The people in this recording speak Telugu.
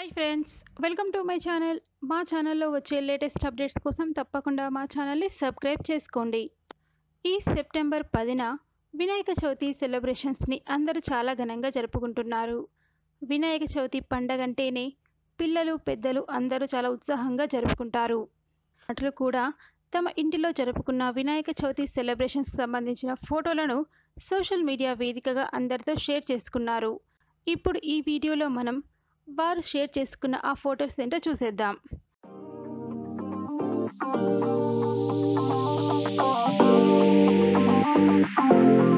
Hi friends welcome to my channel మా ఛానల్లో వచ్చే లేటెస్ట్ అప్డేట్స్ కోసం తప్పకుండా మా ఛానల్ని సబ్స్క్రైబ్ చేసుకోండి ఈ సెప్టెంబర్ పదిన వినాయక చవితి సెలబ్రేషన్స్ని అందరూ చాలా ఘనంగా జరుపుకుంటున్నారు వినాయక చవితి పండగ అంటేనే పిల్లలు పెద్దలు అందరూ చాలా ఉత్సాహంగా జరుపుకుంటారు నటులు కూడా తమ ఇంటిలో జరుపుకున్న వినాయక చవితి సెలబ్రేషన్స్కి సంబంధించిన ఫోటోలను సోషల్ మీడియా వేదికగా అందరితో షేర్ చేసుకున్నారు ఇప్పుడు ఈ వీడియోలో మనం వారు షేర్ చేసుకున్న ఆ ఫొటోస్ ఏంటో చూసేద్దాం Thank you.